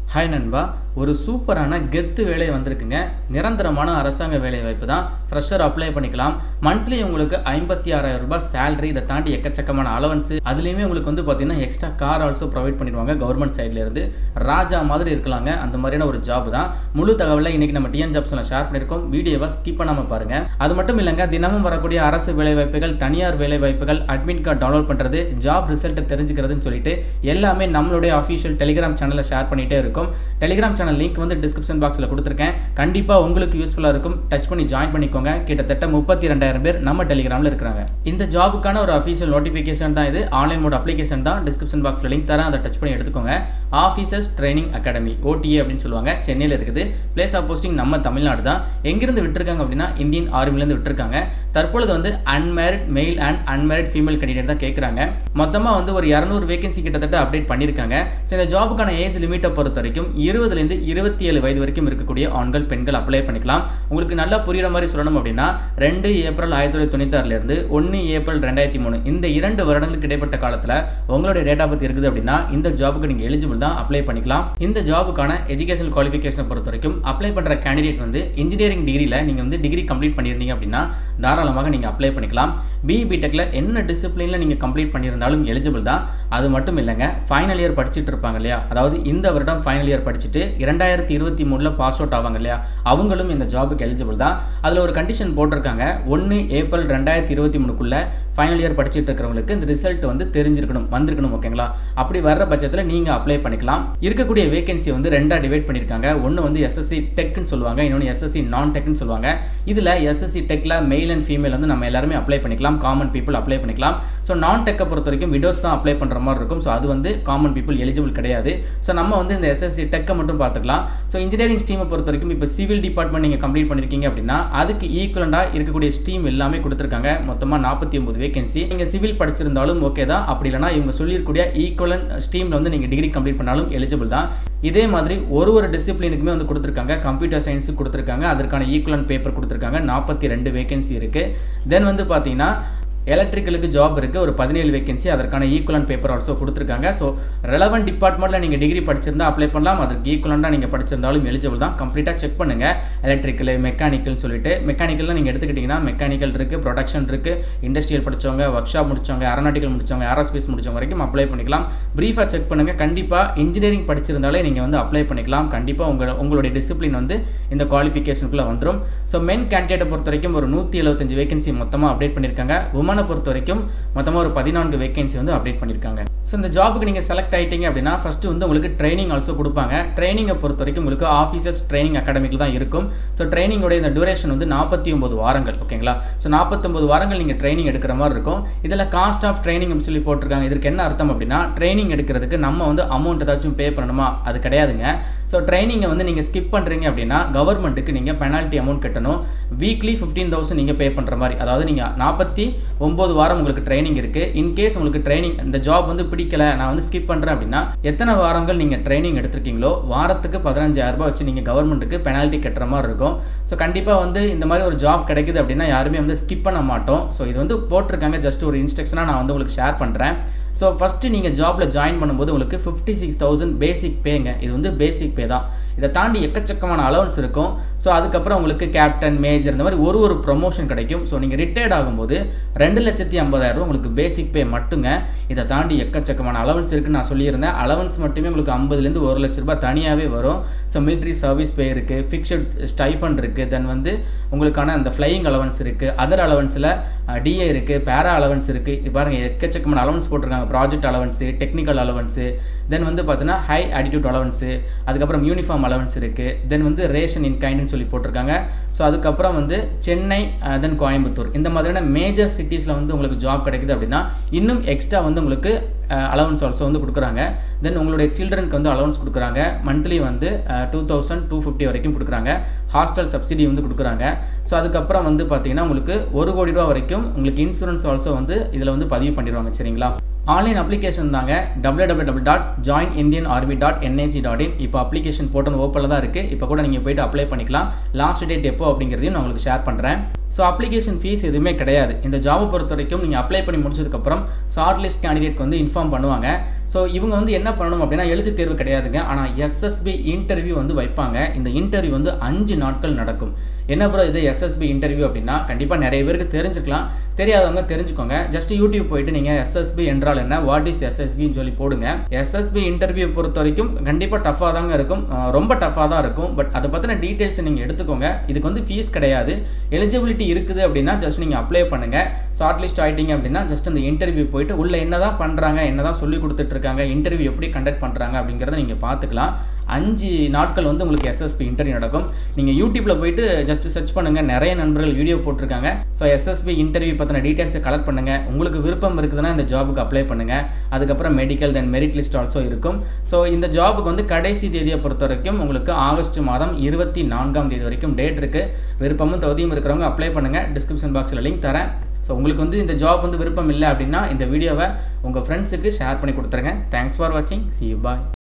hi நண்பா ஒரு சூப்பரான கெத்து வேலை வந்திருக்குங்க நிரந்தரமான அரசாங்க வேலை வாய்ப்பு தான் ஃப்ரெஷர் அப்ளை பண்ணிக்கலாம் மந்த்லி உங்களுக்கு ஐம்பத்தி ஆறாயிரம் ரூபாய் சேலரி இதை தாண்டி எக்கச்சக்கமான அலவன்ஸ் அதுலேயுமே உங்களுக்கு வந்து பார்த்தீங்கன்னா எக்ஸ்ட்ரா கார் ஆல்சோ ப்ரொவைட் பண்ணிடுவாங்க கவர்மெண்ட் சைட்லேருந்து ராஜா மாதிரி இருக்கலாங்க அந்த மாதிரியான ஒரு ஜாப் தான் முழு தகவலை இன்னைக்கு நம்ம டிஎன் ஜாப்ஸில் ஷேர் பண்ணியிருக்கோம் வீடியோவை ஸ்கிப் பண்ணாமல் பாருங்க அது மட்டும் இல்லைங்க தினமும் வரக்கூடிய அரசு வேலை வாய்ப்புகள் தனியார் வேலை வாய்ப்புகள் அட்மிட் கார்டு டவுன்லோட் பண்ணுறது ஜாப் ரிசல்ட்டை தெரிஞ்சுக்கிறதுன்னு சொல்லிட்டு எல்லாமே நம்மளுடைய அஃபிஷியல் டெலிகிராம் சேனலில் ஷேர் பண்ணிகிட்டே இருக்கும் டெலிகிராம் சேனல் லிங்க் வந்து டிஸ்கிரிப்ஷன் பாக்ஸில் கொடுத்துருக்கேன் கண்டிப்பாக உங்களுக்கு யூஸ்ஃபுல்லாக இருக்கும் டச் பண்ணி ஜாயின் பண்ணிக்கோங்க கிட்டத்தட்ட முப்பத்தி ரெண்டாயிரம் பேர் நம்ம டெலிகிராமில் இருக்கிறாங்க இந்த ஜாபுக்கான ஒரு அஃபீஷியல் நோட்டிஃபிகேஷன் தான் இது ஆன்லைன் மோட் அப்ளிகேஷன் தான் டிஸ்கிரிப்ஷன் பாக்ஸில் லிங்க் தரேன் அதை டச் பண்ணி எடுத்துக்கோங்க ஆஃபீஸர்ஸ் ட்ரைனிங் அகாடமி ஓடிஏ அப்படின்னு சொல்லுவாங்க சென்னையில் இருக்குது பிளேஸ் ஆஃப் போஸ்டிங் நம்ம தமிழ்நாடு தான் எங்கிருந்து விட்டுருக்காங்க அப்படின்னா இந்தியன் ஆர்மிலேருந்து விட்டுருக்காங்க தற்பொழுது வந்து unmarried male and unmarried female candidate தான் கேட்குறாங்க மொத்தமாக வந்து ஒரு இரநூறு வேகன்சி கிட்டத்தட்ட அப்டேட் பண்ணியிருக்காங்க ஸோ இந்த ஜாபுக்கான ஏஜ் லிமிட்டை பொறுத்த வரைக்கும் இருபதுலேருந்து இருபத்தி ஏழு வயது வரைக்கும் இருக்கக்கூடிய ஆண்கள் பெண்கள் அப்ளை பண்ணிக்கலாம் உங்களுக்கு நல்லா புரியுற மாதிரி சொல்லணும் அப்படின்னா ரெண்டு ஏப்ரல் ஆயிரத்தி தொள்ளாயிரத்தி தொண்ணூத்தாறுலேருந்து ஒன்று ஏப்ரல் ரெண்டாயிரத்தி மூணு இந்த இரண்டு வருடங்களுக்கு இடைப்பட்ட காலத்தில் உங்களுடைய டேட் ஆஃப் பர்த் இருக்குது அப்படின்னா இந்த ஜாபுக்கு நீங்கள் எலிஜிபிள் தான் அப்ளை பண்ணிக்கலாம் இந்த ஜாபுக்கான எஜுகேஷன் குவாலிஃபிகேஷனை பொறுத்த வரைக்கும் அப்ளை பண்ணுற கேண்டிடேட் வந்து இன்ஜினியரிங் டிகிரியில் நீங்கள் வந்து டிகிரி கம்ப்ளீட் பண்ணியிருந்தீங்க அப்படின்னா தாராளமாக நீங்கள் அப்ளை பண்ணிக்கலாம் பிஇ பிடெக்கில் என்ன டிசிப்ளினில் நீங்கள் கம்ப்ளீட் பண்ணியிருந்தாலும் எலிஜிபிள் தான் அது மட்டும் இல்லைங்க ஃபைனல் இயர் படிச்சுட்டு இருப்பாங்க இல்லையா அதாவது இந்த வருடம் ஃபைனல் இயர் படிச்சுட்டு இரண்டாயிரத்தி இருபத்தி மூணில் பாஸ் அவுட் ஆவாங்க இல்லையா அவங்களும் இந்த ஜாபுக்கு எலிஜிபிள் தான் அதில் ஒரு கண்டிஷன் போட்டிருக்காங்க ஒன்று ஏப்ரல் ரெண்டாயிரத்தி இருபத்தி மூணுக்குள்ளே ஃபைனல் இயர் படிச்சுட்டு இருக்கிறவங்களுக்கு இந்த ரிசல்ட் வந்து தெரிஞ்சிருக்கணும் வந்திருக்கணும் ஓகேங்களா அப்படி வர்ற பட்சத்தில் நீங்கள் அப்ளை பண்ணிக்கலாம் இருக்கக்கூடிய வேகன்சி வந்து ரெண்டாக டிவைட் பண்ணியிருக்காங்க ஒன்று வந்து எஸ்எஸ்சி டெக்னு சொல்லுவாங்க இன்னொன்று எஸ்எஸ்சி நான் டெக்னு சொல்லுவாங்க இதில் எஸ்எஸ்சி டெக்கில் மெயில் அண்ட் ஃபீமேல் வந்து நம்ம எல்லாருமே அப்ளை பண்ணிக்கலாம் காமன் பீப்புள் அப்ளை பண்ணிக்கலாம் ஸோ நான் டெக்கை பொறுத்த வரைக்கும் விடோஸ் தான் அப்ளை பண்ணுற மாதிரி இருக்கும் ஸோ அது வந்து காமன் பீப்புள் எலிஜிபிள் கிடையாது ஸோ நம்ம வந்து இந்த எஸ்எஸ்சி டெக்கை மட்டும் பார்த்துக்கலாம் ஸோ இன்ஜினியரிங் ஸ்ட்ரீமை பொறுத்த வரைக்கும் இப்போ சிவில் டிபார்ட்மெண்ட் நீங்கள் கம்ப்ளீட் பண்ணியிருக்கீங்க அப்படின்னா அதுக்கு ஈக்குவலண்டாக இருக்கக்கூடிய ஸ்ட்ரீம் எல்லாமே கொடுத்துருக்காங்க மொத்தமாக நாற்பத்தி ஒம்பது வேகன்சி நீங்கள் சிவில் படிச்சிருந்தாலும் ஓகே தான் அப்படி இல்லைனா இவங்க சொல்லியிருக்கூடிய ஈக்குவலன் ஸ்ட்ரீமில் வந்து நீங்கள் டிகிரி கம்ப்ளீட் பண்ணாலும் எலிஜிபிள் தான் இதே மாதிரி ஒரு ஒரு டிசிப்ளினுக்குமே வந்து கொடுத்துருக்காங்க கம்ப்யூட்டர் சயின்ஸுக்கு கொடுத்துருக்காங்க அதற்கான ஈக்குவலன் பேப்பர் கொடுத்துருக்காங்க நாற்பத்தி ரெண்டு வேகன்சி இருக்குது தென் வந்து பார்த்தீங்கன்னா எலக்ட்ரிக்கலுக்கு ஜாப் இருக்குது ஒரு பதினேழு வேகன்சி அதற்கான ஈக்குவலன் பேப்பர் ஆல்சோ கொடுத்துருக்காங்க ஸோ ரெலவெண்ட் டிபார்ட்மெண்ட்டில் நீங்கள் டிகிரி படிச்சிருந்தா அப்ளை பண்ணலாம் அதுக்கு ஈக்குவலண்டாக நீங்கள் படிச்சிருந்தாலும் எலிஜிபிள் தான் கம்ப்ளீட்டாக செக் பண்ணுங்கள் எலக்ட்ரிக்கல் மெக்கானிக்கல் சொல்லிட்டு மெக்கானிக்கல்லாம் நீங்கள் எடுத்துக்கிட்டிங்கன்னா மெக்கானிக்கல் இருக்குது ப்ரொடக்ஷன் இருக்குது இண்டஸ்ட்ரியல் படித்தவங்க ஒர்க் ஷாப் முடிச்சவங்க ஏரோநாட்டிக்கல் முடிச்சவங்க ஏரோஸ்பேஸ் முடிச்சவங்க வரைக்கும் அப்ளை பண்ணிக்கலாம் ப்ரீஃபாக செக் பண்ணுங்கள் கண்டிப்பாக இன்ஜினியரிங் படிச்சிருந்தாலே நீங்கள் வந்து அப்ளை பண்ணிக்கலாம் கண்டிப்பாக உங்கள் உங்களுடைய டிசிப்ளின் வந்து இந்த குவாலிஃபிகேஷனுக்குள்ளே வந்துடும் ஸோ மென் கேண்டிடேட்டை பொறுத்த வரைக்கும் ஒரு நூற்றி எழுபத்தஞ்சு வேகன்சி மொத்தமாக அப்டேட் பண்ணியிருக்காங்க உமனை பொறுத்த வரைக்கும் மொத்தமாக ஒரு பதினான்கு வேகன்சி வந்து அப்டேட் பண்ணியிருக்காங்க ஸோ இந்த ஜாபுக்கு நீங்கள் செலக்ட் ஆகிட்டீங்க அப்படின்னா ஃபஸ்ட்டு வந்து உங்களுக்கு ட்ரைனிங் ஆல்சோ கொடுப்பாங்க ட்ரைனிங்கை பொறுத்த வரைக்கும் உங்களுக்கு ஆஃபீஸர்ஸ் ட்ரைனிங் அகாடமிக்கில் தான் இருக்கும் ஸோ ட்ரைனிங்கோட இந்த டியூரேஷன் வந்து நாற்பத்தி ஒம்பது வாரங்கள் ஓகேங்களா ஸோ நாற்பத்தொம்பது வாரங்கள் நீங்கள் ட்ரைனிங் எடுக்கிற மாதிரி இருக்கும் இதில் காஸ்ட் ஆஃப் ட்ரைனிங் சொல்லி போட்டிருக்காங்க இதற்கு என்ன அர்த்தம் அப்படின்னா ட்ரைனிங் எடுக்கிறதுக்கு நம்ம வந்து அமௌண்ட் ஏதாச்சும் பே பண்ணணுமா அது கிடையாதுங்க ஸோ ட்ரைனிங்கை வந்து நீங்கள் ஸ்கிப் பண்ணுறீங்க அப்படின்னா கவர்மெண்ட்டுக்கு நீங்கள் பெனால்ட்டி அமௌண்ட் கட்டணும் வீக்லி ஃபிஃப்டீன் தௌசண்ட் நீங்கள் பே பண்ணுற மாதிரி அதாவது நீங்கள் நாற்பத்தி ஒம்பது வாரம் உங்களுக்கு ட்ரைனிங் இருக்குது இன்கேஸ் உங்களுக்கு ட்ரைனிங் இந்த ஜாப் வந்து பிடிக்கல நான் வந்து ஸ்கிப் பண்ணுறேன் அப்படின்னா எத்தனை வாரங்கள் நீங்கள் ட்ரைனிங் எடுத்திருக்கீங்களோ வாரத்துக்கு பதினஞ்சாயிரம் ரூபாய் வச்சு நீங்கள் கவர்மெண்ட்டுக்கு பெனால்ட்டி கட்டுற மாதிரி இருக்கும் ஸோ கண்டிப்பாக வந்து இந்த மாதிரி ஒரு ஜாப் கிடைக்குது அப்படின்னா யாருமே வந்து ஸ்கிப் பண்ண மாட்டோம் ஸோ இது வந்து போட்டிருக்காங்க ஜஸ்ட் ஒரு இன்ஸ்ட்ரக்ஷனாக நான் வந்து உங்களுக்கு ஷேர் பண்ணுறேன் ஸோ ஃபஸ்ட்டு நீங்கள் ஜாப்பில் ஜாயின் பண்ணும்போது உங்களுக்கு ஃபிஃப்டி சிக்ஸ் தௌசண்ட் பேசிக் பேங்க இது வந்து பேசிக் பே தான் இதை தாண்டி எக்கச்சக்கமான அலவன்ஸ் இருக்கும் ஸோ அதுக்கப்புறம் உங்களுக்கு கேப்டன் மேஜர் இந்த மாதிரி ஒரு ஒரு ப்ரொமோஷன் கிடைக்கும் ஸோ நீங்கள் ரிட்டையர்ட் ஆகும்போது ரெண்டு லட்சத்தி ஐம்பதாயிரம் உங்களுக்கு பேசிக் பே மட்டுங்க இதை தாண்டி எக்கச்சக்கமான அலவன்ஸ் இருக்குன்னு நான் சொல்லியிருந்தேன் அலவன்ஸ் மட்டுமே உங்களுக்கு ஐம்பதுலேருந்து ஒரு லட்ச ரூபாய் தனியாகவே வரும் ஸோ மிலிட்ரி சர்வீஸ் பே இருக்குது ஃபிக்ஸட் ஸ்டைஃபண்ட் இருக்குது தென் வந்து உங்களுக்கான அந்த ஃப்ளையிங் அலவன்ஸ் இருக்குது அதர் அலவன்ஸில் டிஏ இருக்குது பேரா அலவன்ஸ் இருக்குது இது பாருங்கள் எக்கச்சக்கமான அலவன்ஸ் போட்டிருக்காங்க project allowance technical allowance then வந்து பார்த்தீங்கன்னா ஹை ஆட்டிடியூட் அலவன்ஸு அதுக்கப்புறம் யூனிஃபார்ம் அலவன்ஸ் இருக்குது தென் வந்து ரேஷன் இன் கைண்டுன்னு சொல்லி போட்டிருக்காங்க ஸோ அதுக்கப்புறம் வந்து சென்னை தென் கோயம்புத்தூர் இந்த மாதிரியான மேஜர் சிட்டிஸில் வந்து உங்களுக்கு ஜாப் கிடைக்குது அப்படின்னா இன்னும் எக்ஸ்ட்ரா வந்து உங்களுக்கு அலவன்ஸ் ஆல்சோ வந்து கொடுக்குறாங்க தென் உங்களுடைய சில்ட்ரனுக்கு வந்து அலவன்ஸ் கொடுக்குறாங்க மந்த்லி வந்து டூ தௌசண்ட் டூ ஃபிஃப்டி வரைக்கும் கொடுக்குறாங்க ஹாஸ்டல் சப்சிடி வந்து கொடுக்குறாங்க ஸோ அதுக்கப்புறம் வந்து பார்த்தீங்கன்னா உங்களுக்கு ஒரு கோடி ரூபா வரைக்கும் உங்களுக்கு இன்சூரன்ஸ் ஆல்சோ வந்து இதில் வந்து பதிவு பண்ணிடுவாங்க சரிங்களா ஆன்லைன் அப்ளிகேஷன் தாங்க W W W dot join Indian army dot NIC dot in இப்போ அப்ளிகேஷன் போட்டு ஓப்பனில் தான் இருக்குது இப்போ கூட நீங்கள் போயிட்டு அப்ளை பண்ணிக்கலாம் லாஸ்ட் டேட் எப்போ அப்படிங்கிறதையும் நான் உங்களுக்கு ஷேர் பண்ணுறேன் ஸோ அப்ளிகேஷன் ஃபீஸ் எதுவுமே கிடையாது இந்த ஜாபை பொறுத்த வரைக்கும் நீங்கள் அப்ளை பண்ணி முடிச்சதுக்கப்புறம் ஷார்ட் லிஸ்ட் கேண்டிடேட்க்கு வந்து இன்ஃபார்ம் பண்ணுவாங்க ஸோ இவங்க வந்து என்ன பண்ணணும் அப்படின்னா எழுத்து தேர்வு கிடையாதுங்க ஆனால் எஸ்எஸ்பி இன்டர்வியூ வந்து வைப்பாங்க இந்த இன்டர்வியூ வந்து அஞ்சு நாட்கள் நடக்கும் என்ன ப்ரோ இது எஸ்எஸ்பி இன்டர்வியூ அப்படின்னா கண்டிப்பாக நிறைய பேருக்கு தெரிஞ்சுக்கலாம் தெரியாதவங்க தெரிஞ்சுக்கோங்க ஜஸ்ட் யூடியூப் போயிட்டு நீங்கள் எஸ்எஸ்பி என்றால் என்ன வாட் இஸ் எஸ்எஸ்பின்னு சொல்லி போடுங்க எஸ்எஸ்பி இன்டர்வியூ பொறுத்த வரைக்கும் கண்டிப்பாக டஃபாக தாங்க இருக்கும் அஹ் ரொம்ப டஃபாக தான் இருக்கும் பட் அதை பற்றின டீட்டெயில்ஸை நீங்கள் எடுத்துக்கோங்க இதுக்கு வந்து ஃபீஸ் கிடையாது எலிஜிபிலிட்டி இருக்குது அப்படின்னா ஜஸ்ட் நீங்கள் அப்ளை பண்ணுங்கள் ஷார்ட் லிஸ்ட் ஆகிட்டீங்க அப்படின்னா ஜஸ்ட் அந்த இன்டர்வியூ போயிட்டு உள்ள என்ன தான் பண்ணுறாங்க என்ன தான் சொல்லி கொடுத்துட்ருக்காங்க இன்டர்வியூ எப்படி கண்டக்ட் பண்ணுறாங்க அப்படிங்கிறத நீங்கள் பார்த்துக்கலாம் அஞ்சு நாட்கள் வந்து உங்களுக்கு எஸ்எஸ்பி இன்டர்வியூ நடக்கும் நீங்கள் யூடியூப்பில் போயிட்டு ஜஸ்ட் சர்ச் பண்ணுங்கள் நிறைய நண்பர்கள் வீடியோ போட்டிருக்காங்க ஸோ எஸ்எஸ்பி இன்டர்வியூ பற்றின டீட்டெயில்ஸை கலெக்ட் பண்ணுங்கள் உங்களுக்கு விருப்பம் இருக்குதுன்னா இந்த ஜாபுக்கு அப்ளை பண்ணுங்கள் அதுக்கப்புறம் medical then merit list also இருக்கும் ஸோ இந்த ஜாபுக்கு வந்து கடைசி தேதியை பொறுத்த வரைக்கும் உங்களுக்கு ஆகஸ்ட் மாதம் இருபத்தி நான்காம் தேதி வரைக்கும் டேட் இருக்குது விருப்பமும் தகுதியும் இருக்கிறவங்க அப்ளை பண்ணுங்கள் டிஸ்கிரிப்ஷன் பாக்ஸில் லிங்க் தரேன் ஸோ உங்களுக்கு வந்து இந்த ஜாப் வந்து விருப்பம் இல்லை அப்படின்னா இந்த வீடியோவை உங்கள் ஃப்ரெண்ட்ஸுக்கு ஷேர் பண்ணி கொடுத்துருங்க தேங்க்ஸ் ஃபார் வாட்சிங் சி பாய்